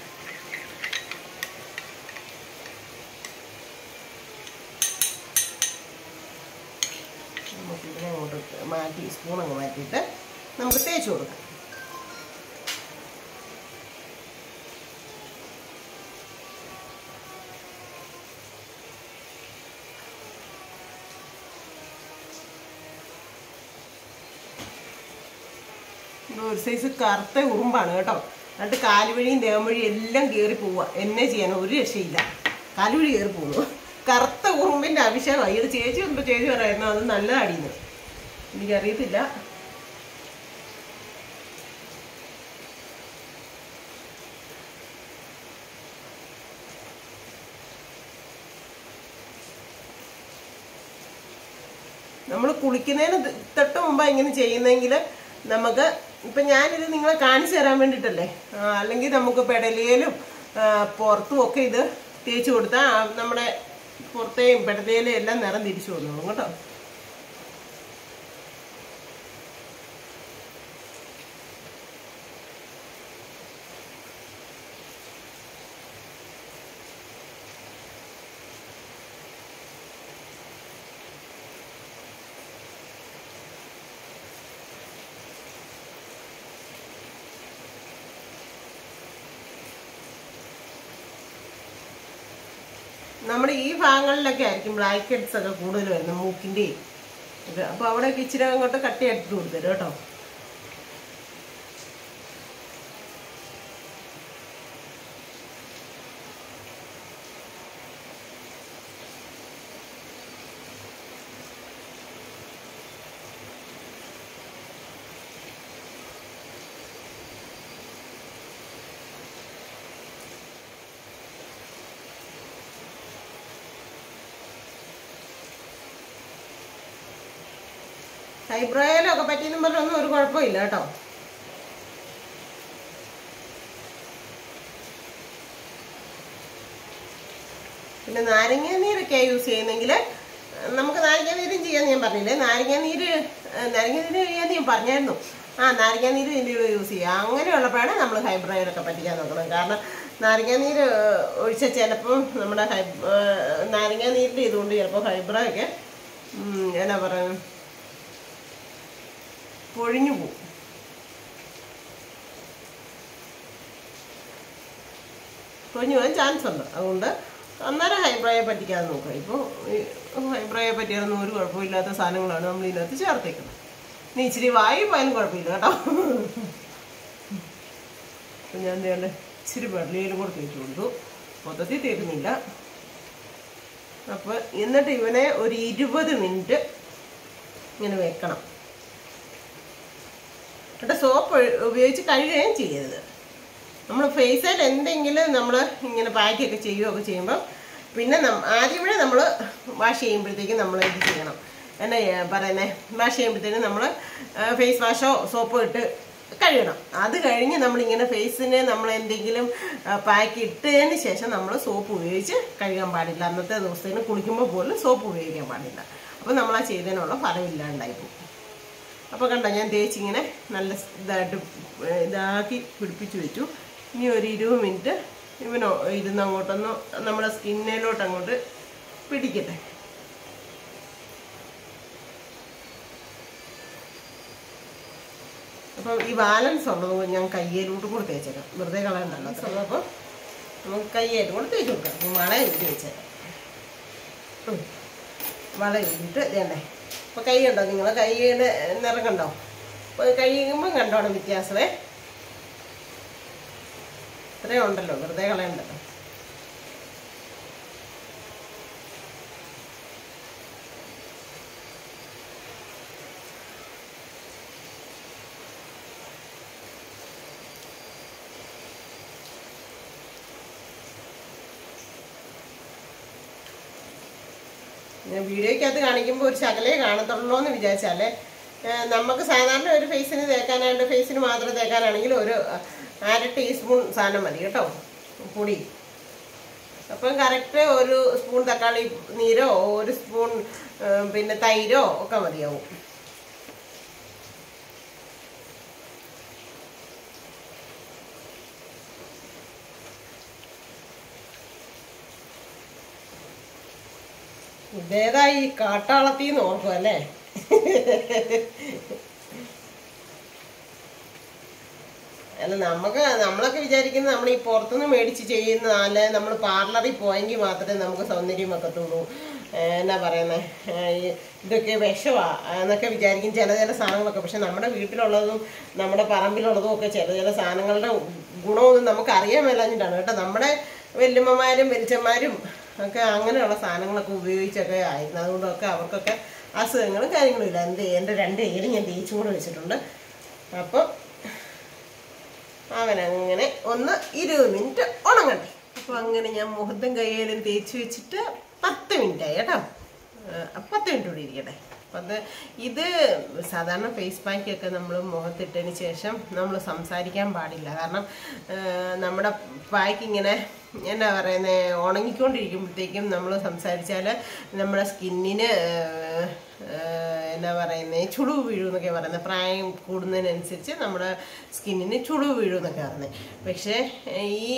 നമുക്ക് ഇതിനെ അങ്ങോട്ട് മാറ്റി സ്പൂൺ അങ്ങ് മാറ്റിയിട്ട് നമുക്ക് തേച്ച് കൊടുക്കാം ഇത് ഒരു സൈസ് കറുത്ത ഉറുമ്പാണ് കേട്ടോ എന്നിട്ട് കാലുവഴിയും ദേവവഴിയും എല്ലാം കയറി പോവുക എന്നെ ചെയ്യാൻ ഒരു രക്ഷയില്ല കാലുവഴി കയറി പോകുന്നു കറുത്ത ഉറുമ്പിന്റെ അഭിഷേകമായി ഇത് ചേച്ചി ഉണ്ട് ചേച്ചി പറയുന്നു അത് നല്ലതാടിയെന്ന് എനിക്കറിയത്തില്ല നമ്മൾ കുളിക്കുന്നതിന് ത- തൊട്ട് മുമ്പ് ഇങ്ങനെ ചെയ്യുന്നെങ്കിൽ നമുക്ക് ഇപ്പം ഞാനിത് നിങ്ങളെ കാണിച്ചു തരാൻ വേണ്ടിയിട്ടല്ലേ ആ, അല്ലെങ്കിൽ നമുക്ക് പെടലിയിലും ആ, പുറത്തും ഒക്കെ ഇത് തേച്ച് കൊടുത്താൽ ആ, നമ്മുടെ പുറത്തെയും പെടലിയിലും എല്ലാം നിറം തിരിച്ചു വന്നോളും കേട്ടോ നമ്മുടെ ഈ ഭാഗങ്ങളിലൊക്കെ ആയിരിക്കും ബ്ലാക്ക് ഹെഡ്സ് ഒക്കെ കൂടുതൽ വരുന്നത് മൂക്കിൻ്റെ ഇത് അപ്പോൾ അവിടെയൊക്കെ ഇച്ചിരി അങ്ങോട്ട് കട്ടി എടുത്ത് കൊടുത്തരും കേട്ടോ ഹൈബ്രോയിലും ഒക്കെ പറ്റിയെന്നും പറഞ്ഞൊന്നും ഒരു കുഴപ്പമില്ല കേട്ടോ പിന്നെ നാരങ്ങ നീരൊക്കെ യൂസ് ചെയ്യുന്നെങ്കിൽ നമുക്ക് നാരങ്ങ നീരും ചെയ്യാന്ന് ഞാൻ പറഞ്ഞില്ലേ നാരങ്ങ നീര് ഏഹ്, നാരങ്ങ നീര് ചെയ്യാന്ന് ഞാൻ പറഞ്ഞായിരുന്നു ആ നാരങ്ങ നീര് ഇതിൻ്റെ കൂടെ യൂസ് ചെയ്യുക അങ്ങനെയുള്ളപ്പോഴാണ് നമ്മൾ ഹൈബ്രോയിലൊക്കെ പറ്റിക്കാൻ നോക്കണം കാരണം നാരങ്ങ നീര് ഒഴിച്ച ചിലപ്പം നമ്മുടെ ഹൈ ഏഹ്, നാരങ്ങ നീരിൻ്റെ ഇതുകൊണ്ട് ചിലപ്പോൾ ഹൈബ്രോയൊക്കെ ഉം, എന്നാ പറയുക പൊഴിഞ്ഞു പോകും പൊഴിഞ്ഞു പോകാൻ ചാൻസ് ഉണ്ട് അതുകൊണ്ട് അന്നേരം ഹൈബ്രോയെ പറ്റിക്കാതെ നോക്കുക ഇപ്പോൾ ഹൈബ്രോയെ പറ്റിയാലൊന്നും ഒരു കുഴപ്പമില്ലാത്ത സാധനങ്ങളാണ് നമ്മൾ ഇതിനകത്ത് ചേർത്തേക്കുന്നത് ഇനി ഇച്ചിരി വായു പോയാലും കുഴപ്പമില്ല കേട്ടോ അപ്പം ഞാൻ എന്ത് ഇച്ചിരി വെള്ളയിലും കൂടെ തേച്ച് കൊടുത്തു മൊത്തത്തിൽ തേക്കുന്നില്ല അപ്പോൾ എന്നിട്ട് ഇവനെ ഒരു ഇരുപത് മിനിറ്റ് ഇങ്ങനെ വെക്കണം എന്നിട്ട് സോപ്പ് ഉപയോഗിച്ച് കഴുകുകയും ചെയ്യരുത് നമ്മൾ ഫേസിൽ എന്തെങ്കിലും നമ്മൾ ഇങ്ങനെ പാക്കൊക്കെ ചെയ്യുകയൊക്കെ ചെയ്യുമ്പോൾ പിന്നെ നം- ആദ്യമേ നമ്മൾ വാഷ് ചെയ്യുമ്പോഴത്തേക്കും നമ്മൾ ഇത് ചെയ്യണം എന്നാ പറയുന്നത് വാഷ് ചെയ്യുമ്പോഴത്തേക്കും നമ്മൾ ഫേസ് വാഷോ സോപ്പോ ഇട്ട് കഴുകണം അത് കഴിഞ്ഞ് നമ്മളിങ്ങനെ ഫേസിന് നമ്മൾ എന്തെങ്കിലും പാക്ക് ഇട്ടതിന് ശേഷം നമ്മൾ സോപ്പ് ഉപയോഗിച്ച് കഴുകാൻ പാടില്ല അന്നത്തെ ദിവസത്തിന് കുളിക്കുമ്പോൾ പോലും സോപ്പ് ഉപയോഗിക്കാൻ പാടില്ല അപ്പോൾ നമ്മൾ ആ ചെയ്തതിനുള്ള ഫലമില്ലാണ്ടായി പോകും അപ്പോൾ കണ്ടോ ഞാൻ തേച്ചിങ്ങനെ നല്ല ഇതായിട്ട് ഏർ ഇതാക്കി പിടിപ്പിച്ച് വെച്ചു ഇനി ഒരു ഇരുപത് മിനിറ്റ് ഇവനോ ഇരുന്ന് അങ്ങോട്ടൊന്ന് നമ്മുടെ സ്കിന്നിലോട്ട് അങ്ങോട്ട് പിടിക്കട്ടെ അപ്പം ഈ ബാലൻസ് ഉള്ളത് കൊണ്ട് ഞാൻ കയ്യിലോട്ടും കൂടെ തേച്ചേക്കാം വെറുതെ കളയണ്ടല്ലോ അത്ര അപ്പം നമുക്ക് കയ്യേലും കൂടെ തേച്ച് കൊടുക്കാം അപ്പം വള ഊരി വെച്ചേക്കാം ഉം. വള ഊരിയിട്ട് ഇതേണ്ടേ അപ്പോൾ കൈ കണ്ടോ നിങ്ങളെ കൈയുടെ നിറം കണ്ടോ അപ്പോൾ കഴിയുമ്പം കണ്ടോണം വ്യത്യാസമേ ഇത്രയും ഉണ്ടല്ലോ വെറുതെ കളയണ്ടല്ലോ ഞാൻ വീഡിയോയ്ക്കകത്ത് കാണിക്കുമ്പോൾ ഒരു ശകലേ കാണത്തുള്ളൂ എന്ന് വിചാരിച്ചാലേ ഏഹ് നമുക്ക് സാധാരണ ഒരു ഫേസിന് തേക്കാനായിട്ട് ഫേസിന് മാത്രം തേക്കാനാണെങ്കിൽ ഒരു അര ടീസ്പൂൺ സാധനം മതി കേട്ടോ പൊടി അപ്പം കറക്റ്റ് ഒരു സ്പൂൺ തക്കാളി നീരോ ഒരു സ്പൂൺ ഏഹ് പിന്നെ തൈരോ ഒക്കെ മതിയാവും ഇതേതാ ഈ കാട്ടാളത്തിന്ന് ഓർക്കും അല്ലേ അല്ല നമുക്ക് നമ്മളൊക്കെ വിചാരിക്കുന്നത് നമ്മൾ ഈ പുറത്തുനിന്ന് മേടിച്ച് ചെയ്യുന്ന അല്ലെ നമ്മൾ പാർലറിൽ പോയെങ്കിൽ മാത്രമേ നമുക്ക് സൗന്ദര്യം വെക്കത്തുള്ളൂ ഏഹ് എന്നാ പറയുന്നത് ഇതൊക്കെ വിഷമാ എന്നൊക്കെ വിചാരിക്കും ചില ചില സാധനങ്ങളൊക്കെ പക്ഷെ നമ്മുടെ വീട്ടിലുള്ളതും നമ്മുടെ പറമ്പിലുള്ളതും ഒക്കെ ചില ചില സാധനങ്ങളുടെ ഗുണമൊന്നും നമുക്ക് അറിയാൻ മേലാഞ്ഞിട്ടാണ് കേട്ടോ നമ്മുടെ വല്യമ്മമാരും വെളിച്ചന്മാരും ഒക്കെ അങ്ങനെയുള്ള സാധനങ്ങളൊക്കെ ഉപയോഗിച്ചൊക്കെ ആയിരുന്നു അതുകൊണ്ടൊക്കെ അവർക്കൊക്കെ അസുഖങ്ങളും കാര്യങ്ങളും ഇല്ല എൻ്റെ എൻ്റെ രണ്ട് ഏര് ഞാൻ തേച്ചും കൂടെ വെച്ചിട്ടുണ്ട് അപ്പം അവനങ്ങനെ ഒന്ന് ഇരുപത് മിനിറ്റ് ഉണങ്ങട്ടെ അപ്പോൾ അങ്ങനെ ഞാൻ മുഖത്തും കയ്യിലും തേച്ച് വെച്ചിട്ട് പത്ത് മിനിറ്റ് ആയി കേട്ടോ ആ, പത്ത് മിനിറ്റ് കൂടി ഇരിക്കട്ടെ അപ്പം അത് ഇത് സാധാരണ ഫേസ് പാക്കൊക്കെ നമ്മൾ മുഖത്തിട്ടതിന് ശേഷം നമ്മൾ സംസാരിക്കാൻ പാടില്ല കാരണം ആ, നമ്മുടെ പായ്ക്ക് ഇങ്ങനെ എന്നാ പറയുന്നത് ഉണങ്ങിക്കൊണ്ടിരിക്കുമ്പോഴത്തേക്കും നമ്മൾ സംസാരിച്ചാൽ നമ്മുടെ സ്കിന്നിന് എന്നാ പറയുന്നത് ചുളിവ് വീഴും എന്നൊക്കെ പറയുന്നത് പ്രായം കൂടുന്നതിനനുസരിച്ച് നമ്മുടെ സ്കിന്നിന് ചുളിവ് വീഴും എന്നൊക്കെ പറയുന്നത് പക്ഷേ ഈ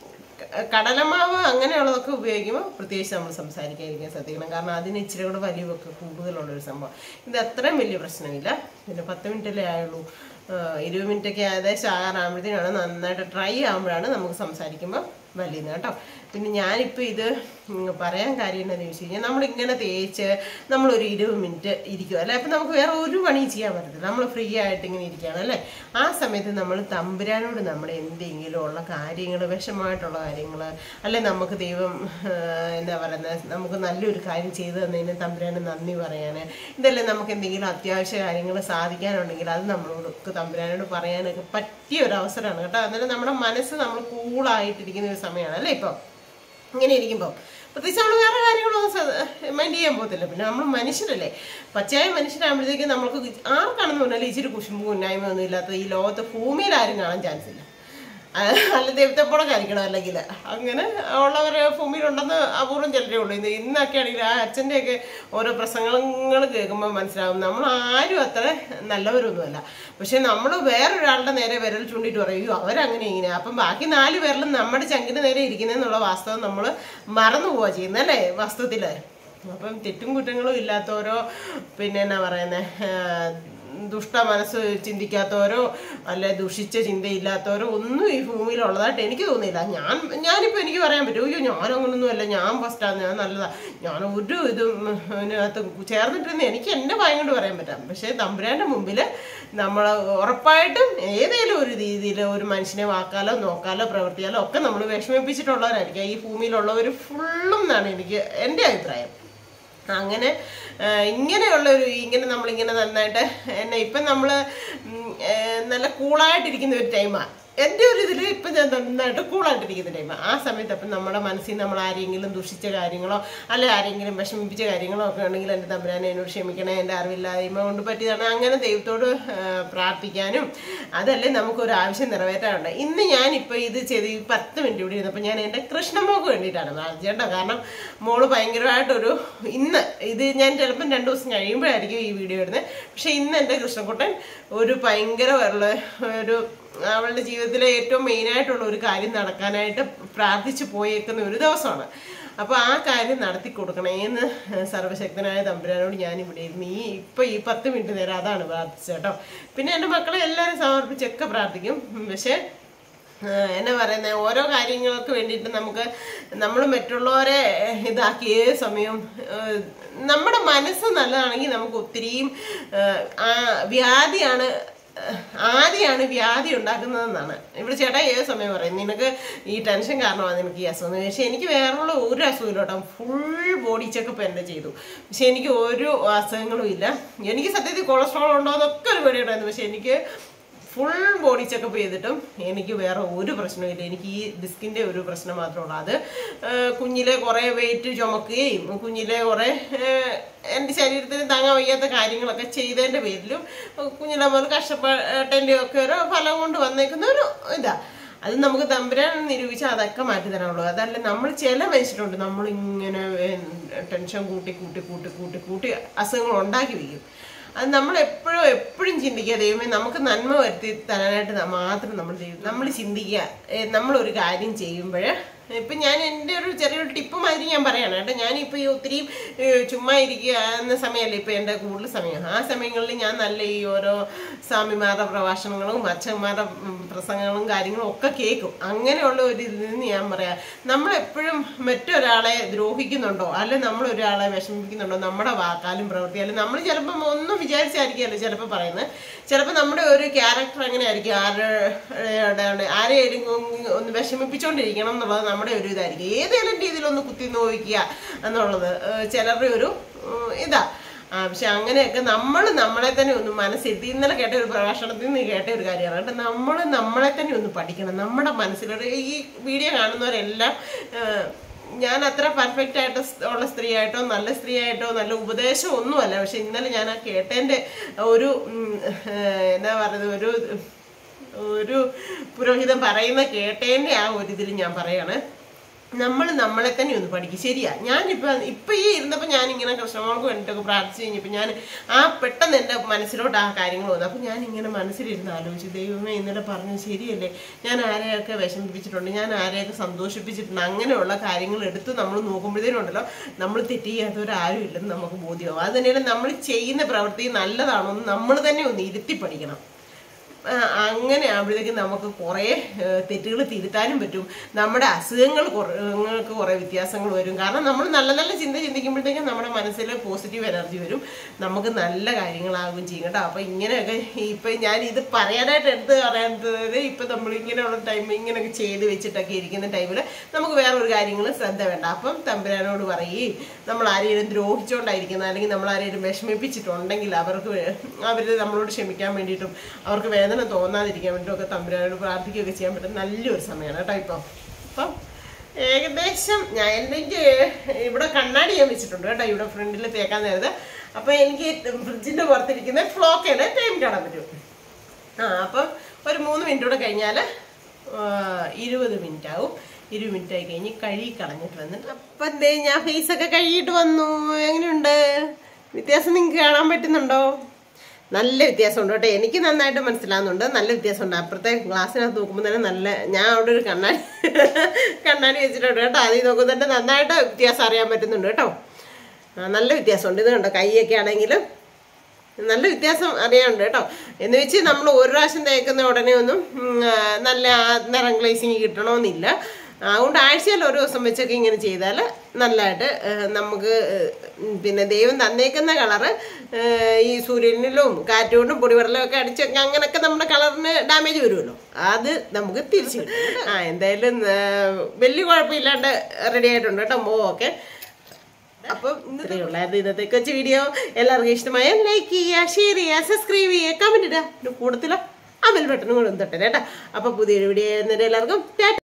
ക- കടലമാവ് അങ്ങനെയുള്ളതൊക്കെ ഉപയോഗിക്കുമ്പോൾ പ്രത്യേകിച്ച് നമ്മൾ സംസാരിക്കാതിരിക്കാൻ ശ്രദ്ധിക്കണം കാരണം അതിന് ഇച്ചിരി കൂടെ വലിവൊക്കെ കൂടുതലുള്ളൊരു സംഭവം ഇത് അത്രയും വലിയ പ്രശ്നമില്ല പിന്നെ പത്ത് മിനിറ്റല്ലേ ആയുള്ളൂ ആ, ഇരുപത് മിനിറ്റൊക്കെ ഏകദേശം ആകാറാകുമ്പോഴത്തേനാണ് നന്നായിട്ട് ഡ്രൈ ആകുമ്പോഴാണ് നമുക്ക് സംസാരിക്കുമ്പോൾ വലിയുന്നത് കേട്ടോ പിന്നെ ഞാനിപ്പോൾ ഇത് ഉം, പറയാൻ കാര്യം എന്താണെന്ന് ചോദിച്ചു കഴിഞ്ഞാൽ നമ്മളിങ്ങനെ തേച്ച് നമ്മളൊരു ഇരുപത് മിനിറ്റ് ഇരിക്കും അല്ലേ അപ്പം നമുക്ക് വേറെ ഒരു പണിയും ചെയ്യാൻ പറ്റത്തില്ല നമ്മൾ ഫ്രീ ആയിട്ട് ഇങ്ങനെ ഇരിക്കുകയാണ് അല്ലേ ആ സമയത്ത് നമ്മൾ തമ്പുരാനോട് നമ്മുടെ എന്തെങ്കിലും ഉള്ള കാര്യങ്ങൾ വിഷമമായിട്ടുള്ള കാര്യങ്ങൾ അല്ലെ നമുക്ക് ദൈവം ആ, എന്താ പറയുന്നത് നമുക്ക് നല്ലൊരു കാര്യം ചെയ്തു തന്നതിന് തമ്പുരാന് നന്ദി പറയാൻ ഇതല്ലേ നമുക്ക് എന്തെങ്കിലും അത്യാവശ്യ കാര്യങ്ങൾ സാധിക്കാനുണ്ടെങ്കിൽ അത് നമ്മളോട് തമ്പുരാനോട് പറയാനൊക്കെ പറ്റിയ ഒരു അവസരമാണ് കേട്ടോ അന്നേരം നമ്മുടെ മനസ്സ് നമ്മൾ കൂളായിട്ടിരിക്കുന്ന ഒരു സമയമാണ് അല്ലേ ഇപ്പോൾ ഇങ്ങനെ ഇരിക്കുമ്പോൾ പ്രത്യേകിച്ച് നമ്മൾ വേറെ കാര്യങ്ങളൊന്നും മൈൻഡ് ചെയ്യാൻ പോകത്തില്ല പിന്നെ നമ്മൾ മനുഷ്യരല്ലേ പച്ചയായ മനുഷ്യരാകുമ്പോഴത്തേക്കും നമുക്ക് ആർക്കാണെന്ന് പറഞ്ഞാൽ ഇച്ചിരി കുശുമ്പും ഉന്നായ്മ ഒന്നും ഇല്ലാത്ത ഈ ലോകത്ത് ഭൂമിയിൽ ആരും കാണാൻ ചാൻസ് ഇല്ല ആ, അല്ല ദൈവത്തെ പോലെ കാണിക്കണം അല്ലെങ്കിൽ അങ്ങനെ ഉള്ളവർ ഭൂമിയിലുണ്ടെന്ന് അപൂർവം ചിലരേ ഉള്ളൂ ഇത് ഇന്നൊക്കെ ആണെങ്കിൽ ആ അച്ഛൻ്റെയൊക്കെ ഓരോ പ്രസംഗങ്ങൾ കേൾക്കുമ്പോൾ മനസ്സിലാവും നമ്മൾ ആരും അത്ര നല്ലവരൊന്നുമല്ല പക്ഷെ നമ്മൾ വേറൊരാളുടെ നേരെ വിരൽ ചൂണ്ടിയിട്ട് പറയും "അയ്യോ, അവരങ്ങനെ ഇങ്ങനെ അപ്പം ബാക്കി നാല് പേരിലും നമ്മുടെ ചങ്കിന് നേരെ ഇരിക്കുന്നതെന്നുള്ള വാസ്തവം നമ്മൾ മറന്നു പോവുക ചെയ്യുന്നത് അല്ലേ വാസ്തവത്തിൽ അപ്പം തെറ്റും കുറ്റങ്ങളും ഇല്ലാത്തവരോ പിന്നെ എന്നാ പറയുന്നത് ദുഷ്ട മനസ്സ് ചിന്തിക്കാത്തവരോ അല്ലെ ദുഷിച്ച ചിന്തയില്ലാത്തവരോ ഒന്നും ഈ ഭൂമിയിലുള്ളതായിട്ട് എനിക്ക് തോന്നിയില്ല ഞാൻ ഞാനിപ്പോൾ എനിക്ക് പറയാൻ പറ്റും അയ്യോ ഞാനങ്ങനൊന്നും അല്ല ഞാൻ ഫസ്റ്റാണ് ഞാൻ നല്ലതാ ഞാൻ ഒരു ഇതും ഇതിനകത്ത് ചേർന്നിട്ടിരുന്ന് എനിക്ക് എൻ്റെ ഭയം കൊണ്ട് പറയാൻ പറ്റാം പക്ഷേ തമ്പുരാൻ്റെ മുമ്പിൽ നമ്മൾ ഉറപ്പായിട്ടും ഏതെങ്കിലും ഒരു രീതിയിൽ ഒരു മനുഷ്യനെ വാക്കാലോ നോക്കാലോ പ്രവർത്തിയാലോ ഒക്കെ നമ്മൾ വിഷമിപ്പിച്ചിട്ടുള്ളവരായിരിക്കും ഈ ഭൂമിയിലുള്ളവർ ഫുള്ളും എന്നാണ് എനിക്ക് എൻ്റെ അഭിപ്രായം അങ്ങനെ ആ, ഇങ്ങനെയുള്ള ഒരു ഇങ്ങനെ നമ്മളിങ്ങനെ നന്നായിട്ട് എന്നെ ഇപ്പം നമ്മൾ നല്ല കൂളായിട്ടിരിക്കുന്ന ഒരു ടൈമാണ് എൻ്റെ ഒരു ഇതിൽ ഇപ്പം ഞാൻ നന്നായിട്ട് കൂളായിട്ടിരിക്കുന്ന ടൈമാണ് ആ സമയത്ത് അപ്പം നമ്മുടെ മനസ്സിൽ നമ്മൾ ആരെങ്കിലും ദുഷിച്ച കാര്യങ്ങളോ അല്ലെ ആരെങ്കിലും വിഷമിപ്പിച്ച കാര്യങ്ങളോ ഒക്കെ ഉണ്ടെങ്കിൽ എൻ്റെ തമ്പുരാനെ എന്നോട് ക്ഷമിക്കണേ എൻ്റെ അറിവില്ലായ്മ കൊണ്ട് പറ്റിയതാണ് അങ്ങനെ ദൈവത്തോട് ആ, പ്രാർത്ഥിക്കാനും അതല്ലേ നമുക്കൊരു ആവശ്യം നിറവേറ്റാറുണ്ട് ഇന്ന് ഞാനിപ്പോൾ ഇത് ചെയ്ത് ഈ പത്ത് മിനിറ്റ് ഇവിടെ ഇരുന്നപ്പോൾ ഞാൻ എൻ്റെ കൃഷ്ണമോക്ക് വേണ്ടിയിട്ടാണ് പ്രാർത്ഥിച്ചേട്ടോ കാരണം മോള് ഭയങ്കരമായിട്ടൊരു ഇന്ന് ഇത് ഞാൻ ചിലപ്പം രണ്ട് ദിവസം കഴിയുമ്പോഴായിരിക്കും ഈ വീഡിയോ ഇടുന്നത് പക്ഷെ ഇന്ന് എൻ്റെ കൃഷ്ണക്കുട്ടൻ ഒരു ഭയങ്കരമുള്ള ഒരു അവളുടെ ജീവിതത്തിലെ ഏറ്റവും മെയിനായിട്ടുള്ള ഒരു കാര്യം നടക്കാനായിട്ട് പ്രാർത്ഥിച്ചു പോയേക്കുന്ന ഒരു ദിവസമാണ് അപ്പോൾ ആ കാര്യം നടത്തി കൊടുക്കണേ എന്ന് സർവശക്തനായ തമ്പുരാനോട് ഞാൻ ഇവിടെ ഇരുന്ന് ഈ ഇപ്പം ഈ പത്ത് മിനിറ്റ് നേരം അതാണ് പ്രാർത്ഥിച്ചത് കേട്ടോ പിന്നെ എൻ്റെ മക്കളെ എല്ലാവരും സമർപ്പിച്ചൊക്കെ പ്രാർത്ഥിക്കും ഉം, പക്ഷേ ആഹ് എന്നാ പറയുന്നത് ഓരോ കാര്യങ്ങൾക്ക് വേണ്ടിയിട്ട് നമുക്ക് നമ്മൾ മറ്റുള്ളവരെ ഇതാക്കി ഏത് സമയവും ആഹ് നമ്മുടെ മനസ്സ് നല്ലതാണെങ്കിൽ നമുക്ക് ഒത്തിരിയും ആഹ് ആ വ്യാധിയാണ് ആഹ് ആദിയാണ് വ്യാധി ഉണ്ടാക്കുന്നതെന്നാണ് ഇവിടെ ചേട്ടാ ഏത് സമയം പറയും നിനക്ക് ഈ ടെൻഷൻ കാരണമാണ് നിനക്ക് ഈ അസുഖം പക്ഷെ എനിക്ക് വേറെയുള്ള ഒരു അസുഖമില്ല കേട്ടോ ഫുൾ ബോഡി ചെക്കപ്പ് എൻ്റെ ചെയ്തു പക്ഷെ എനിക്ക് ഒരു അസുഖങ്ങളും ഇല്ല എനിക്ക് സത്യത്തിൽ കൊളസ്ട്രോൾ ഉണ്ടോ എന്നൊക്കെ ഒരു പേടിയുണ്ടായിരുന്നു പക്ഷെ എനിക്ക് ഫുൾ ബോഡി ചെക്കപ്പ് ചെയ്തിട്ടും എനിക്ക് വേറെ ഒരു പ്രശ്നമില്ല എനിക്ക് ഈ ഡിസ്കിൻ്റെ ഒരു പ്രശ്നം മാത്രമേ ഉള്ളൂ അത് ആ, കുഞ്ഞിലെ കുറേ വെയിറ്റ് ചുമക്കുകയും കുഞ്ഞിലെ കുറേ ആ, എൻ്റെ ശരീരത്തിന് താങ്ങാൻ വയ്യാത്ത കാര്യങ്ങളൊക്കെ ചെയ്തതിൻ്റെ പേരിലും കുഞ്ഞിലെ മുതൽ കഷ്ടപ്പെട്ടതിൻ്റെ ഒക്കെ ഒരു ഫലം കൊണ്ട് വന്നേക്കുന്ന ഒരു ഇതാ അത് നമുക്ക് തമ്പുരാൻ നിരൂപിച്ചാൽ അതൊക്കെ മാറ്റി തരാനുള്ളൂ അതല്ല നമ്മൾ ചില മനുഷ്യരുണ്ട് നമ്മളിങ്ങനെ ടെൻഷൻ കൂട്ടി കൂട്ടി കൂട്ടി കൂട്ടി കൂട്ടി അസുഖങ്ങൾ ഉണ്ടാക്കി വയ്ക്കും അത് നമ്മൾ എപ്പോഴും എപ്പോഴും ചിന്തിക്കുക ദൈവമേ നമുക്ക് നന്മ വരുത്തി തരാനായിട്ട് ന- മാത്രം നമ്മൾ ചെയ്യും നമ്മൾ ചിന്തിക്കുക ഏ, നമ്മളൊരു കാര്യം ചെയ്യുമ്പോൾ ഇപ്പം ഞാൻ എൻ്റെ ഒരു ചെറിയൊരു ടിപ്പ് മാതിരി ഞാൻ പറയാണ് കേട്ടോ ഞാനിപ്പോൾ ഈ ഒത്തിരിയും ഏ, ചുമ്മാ ഇരിക്കുക എന്ന സമയമല്ലേ ഇപ്പോൾ എൻ്റെ കൂടുതൽ സമയം ആ സമയങ്ങളിൽ ഞാൻ നല്ല ഈ ഓരോ സ്വാമിമാരുടെ പ്രഭാഷണങ്ങളും അച്ഛന്മാരുടെ ഉം, പ്രസംഗങ്ങളും കാര്യങ്ങളും ഒക്കെ കേൾക്കും അങ്ങനെയുള്ള ഒരു ഇതിൽ നിന്ന് ഞാൻ പറയാം നമ്മളെപ്പോഴും മറ്റൊരാളെ ദ്രോഹിക്കുന്നുണ്ടോ അല്ലെ നമ്മൾ ഒരാളെ വിഷമിപ്പിക്കുന്നുണ്ടോ നമ്മുടെ വാക്കാലും പ്രവൃത്തിയാലും നമ്മൾ ചിലപ്പം ഒന്നും വിചാരിച്ചായിരിക്കുമല്ലോ ചിലപ്പോൾ പറയുന്നത് ചിലപ്പോൾ നമ്മുടെ ഒരു ക്യാരക്ടർ എങ്ങനെ ആയിരിക്കും ആരുടെ ആരെയും ഒന്ന് വിഷമിപ്പിച്ചുകൊണ്ടിരിക്കണം എന്നുള്ളത് നമ്മുടെ ഒരു ഇതായിരിക്കും ഏതെങ്കിലും രീതിയിൽ ഒന്ന് കുത്തി നോവിക്കുക എന്നുള്ളത് ഏഹ് ചിലരുടെ ഒരു ഉം, ഇതാ ആ പക്ഷെ അങ്ങനെയൊക്കെ നമ്മൾ നമ്മളെ തന്നെ ഒന്ന് മനസ്സിരുത്തി ഇന്നലെ കേട്ട ഒരു പ്രഭാഷണത്തിൽ നിന്ന് കേട്ട ഒരു കാര്യമാണ് കേട്ടോ നമ്മൾ നമ്മളെ തന്നെ ഒന്ന് പഠിക്കണം നമ്മുടെ മനസ്സിലൊരു ഈ വീഡിയോ കാണുന്നവരെല്ലാം ഏഹ്, ഞാൻ അത്ര പെർഫെക്റ്റ് ആയിട്ട് സ് ഉള്ള സ്ത്രീ ആയിട്ടോ നല്ല സ്ത്രീ ആയിട്ടോ നല്ല ഉപദേശം ഒന്നുമല്ല പക്ഷെ ഇന്നലെ ഞാൻ ആ കേട്ടതിൻ്റെ ഒരു ഉം, ഏഹ്, എന്നാ പറയുന്നത് ഒരു ഒരു പുരോഹിതൻ പറയുന്ന കേട്ടതിൻ്റെ ആ ഒരു ഇതിൽ ഞാൻ പറയാണ് നമ്മൾ നമ്മളെ തന്നെ ഒന്ന് പഠിക്കും ശരിയാ ഞാനിപ്പോൾ ഇപ്പം ഈ ഇരുന്നപ്പോൾ ഞാൻ ഇങ്ങനെ കൃഷ്ണമോൾക്ക് വേണ്ടിയിട്ടൊക്കെ പ്രാർത്ഥിച്ചു കഴിഞ്ഞപ്പോൾ ഞാൻ ആ പെട്ടെന്ന് എൻ്റെ മനസ്സിലോട്ട് ആ കാര്യങ്ങൾ വന്നു അപ്പോൾ ഞാൻ ഇങ്ങനെ മനസ്സിലിരുന്ന് ആലോചിച്ചു ദൈവമേ ഇന്നലെ പറഞ്ഞത് ശരിയല്ലേ ഞാൻ ആരെയൊക്കെ വിഷമിപ്പിച്ചിട്ടുണ്ട് ഞാൻ ആരെയൊക്കെ സന്തോഷിപ്പിച്ചിട്ടുണ്ട് അങ്ങനെയുള്ള കാര്യങ്ങൾ എടുത്ത് നമ്മൾ നോക്കുമ്പോഴത്തേനും ഉണ്ടല്ലോ നമ്മൾ തെറ്റ് ചെയ്യാത്തവരാരും ഇല്ലെന്ന് നമുക്ക് ബോധ്യമാവും അത് തന്നെയാണ് നമ്മൾ ചെയ്യുന്ന പ്രവൃത്തി നല്ലതാണോ എന്ന് നമ്മൾ തന്നെ ഒന്ന് ഇരുത്തി പഠിക്കണം ആ, അങ്ങനെ ആകുമ്പോഴത്തേക്കും നമുക്ക് കുറേ തെറ്റുകൾ തിരുത്താനും പറ്റും നമ്മുടെ അസുഖങ്ങൾ കുറങ്ങൾക്ക് കുറേ വ്യത്യാസങ്ങൾ വരും കാരണം നമ്മൾ നല്ല നല്ല ചിന്ത ചിന്തിക്കുമ്പോഴത്തേക്കും നമ്മുടെ മനസ്സിൽ പോസിറ്റീവ് എനർജി വരും നമുക്ക് നല്ല കാര്യങ്ങളാകും ചെയ്യും കേട്ടോ അപ്പോൾ ഇങ്ങനെയൊക്കെ ഇപ്പം ഞാൻ ഇത് പറയാനായിട്ട് എടുത്ത് പറയുന്നത് ഇപ്പം നമ്മൾ ഇങ്ങനെയുള്ള ടൈം ഇങ്ങനെയൊക്കെ ചെയ്ത് വെച്ചിട്ടൊക്കെ ഇരിക്കുന്ന ടൈമിൽ നമുക്ക് വേറൊരു കാര്യങ്ങൾ ശ്രദ്ധ വേണ്ട അപ്പം തമ്പുരാനോട് പറയുകയും നമ്മൾ ആരെയും ദ്രോഹിച്ചുകൊണ്ടായിരിക്കുന്നത് അല്ലെങ്കിൽ നമ്മൾ ആരെയും വിഷമിപ്പിച്ചിട്ടുണ്ടെങ്കിൽ അവർക്ക് അവർ നമ്മളോട് ക്ഷമിക്കാൻ വേണ്ടിയിട്ടും അവർക്ക് വേദന തോന്നാതിരിക്കാൻ വേണ്ടിയിട്ടും ഒക്കെ തമ്പുരാനോട് പ്രാർത്ഥിക്കുകയൊക്കെ ചെയ്യാൻ പറ്റുന്ന നല്ലൊരു സമയമാണ് കേട്ടോ ഇപ്പം അപ്പം ഏകദേശം ഞാൻ എനിക്ക് ഇവിടെ കണ്ണാടി ഞാൻ വെച്ചിട്ടുണ്ട് കേട്ടോ ഇവിടെ ഫ്രണ്ടിൽ തേക്കാൻ നേരത്ത് അപ്പം എനിക്ക് ഫ്രിഡ്ജിൻ്റെ പുറത്തിരിക്കുന്ന ക്ലോക്കാണ് ടൈം കാണാൻ പറ്റും ആ അപ്പം ഒരു മൂന്ന് മിനിറ്റ് കൂടെ കഴിഞ്ഞാൽ ഇരുപത് മിനിറ്റ് ആവും ഇരുപത് മിനിറ്റ് ആയി കഴിഞ്ഞ് കഴുകി കളഞ്ഞിട്ട് വന്നിട്ട് അപ്പം എന്തേ ഞാൻ ഫേസൊക്കെ കഴുകിയിട്ട് വന്നു എങ്ങനെയുണ്ട് വ്യത്യാസം നിങ്ങൾക്ക് കാണാൻ പറ്റുന്നുണ്ടോ നല്ല വ്യത്യാസമുണ്ട് കേട്ടോ എനിക്ക് നന്നായിട്ട് മനസ്സിലാകുന്നുണ്ട് നല്ല വ്യത്യാസമുണ്ട് അപ്പുറത്തെ ഗ്ലാസ്സിനകത്ത് നോക്കുമ്പോൾ തന്നെ നല്ല ഞാൻ അവിടെ ഒരു കണ്ണാടി കണ്ണാടി വെച്ചിട്ടുണ്ട് കേട്ടോ അതിൽ നോക്കുമ്പോൾ തന്നെ നന്നായിട്ട് വ്യത്യാസം അറിയാൻ പറ്റുന്നുണ്ട് കേട്ടോ ആ, നല്ല വ്യത്യാസമുണ്ട് ഇത് കണ്ടോ കൈയൊക്കെ ആണെങ്കിലും നല്ല വ്യത്യാസം അറിയാനുണ്ട് കേട്ടോ എന്ന് വെച്ച് നമ്മൾ ഒരു പ്രാവശ്യം തേക്കുന്ന ഉടനെ ഒന്നും ഉം, ആ, നല്ല ആ നിറം ഗ്ലേസിങ് കിട്ടണമെന്നില്ല അതുകൊണ്ട് ആഴ്ചയിൽ ഒരു ദിവസം വെച്ചൊക്കെ ഇങ്ങനെ ചെയ്താൽ നല്ലതായിട്ട് ആ, നമുക്ക് ഉം, പിന്നെ ദൈവം തന്നേക്കുന്ന കളറ് ഈ സൂര്യനിലും കാറ്റുകൊണ്ടും പൊടിവെള്ളവും ഒക്കെ അടിച്ചൊക്കെ അങ്ങനെയൊക്കെ നമ്മുടെ കളറിന് ഡാമേജ് വരുമല്ലോ അത് നമുക്ക് തിരിച്ചു കിട്ടും ആ എന്തായാലും ആ, വലിയ കുഴപ്പമില്ലാണ്ട് റെഡി ആയിട്ടുണ്ട് കേട്ടോ മോ ഒക്കെ അപ്പം ഇത്രയേ ഉള്ളായിരുന്നു ഇന്നത്തെ കൊച്ചു വീഡിയോ എല്ലാവർക്കും ഇഷ്ടമായ ലൈക്ക് ചെയ്യുക ഷെയർ ചെയ്യുക സബ്സ്ക്രൈബ് ചെയ്യുക കമന്റ് ഇടുക പിന്നെ കൂട്ടത്തിലോ ആ ബെൽ ബട്ടണും കൂടെ ഒന്ന് തൊട്ടേ കേട്ടോ അപ്പോൾ പുതിയൊരു വീഡിയോ എല്ലാവർക്കും ടാറ്റ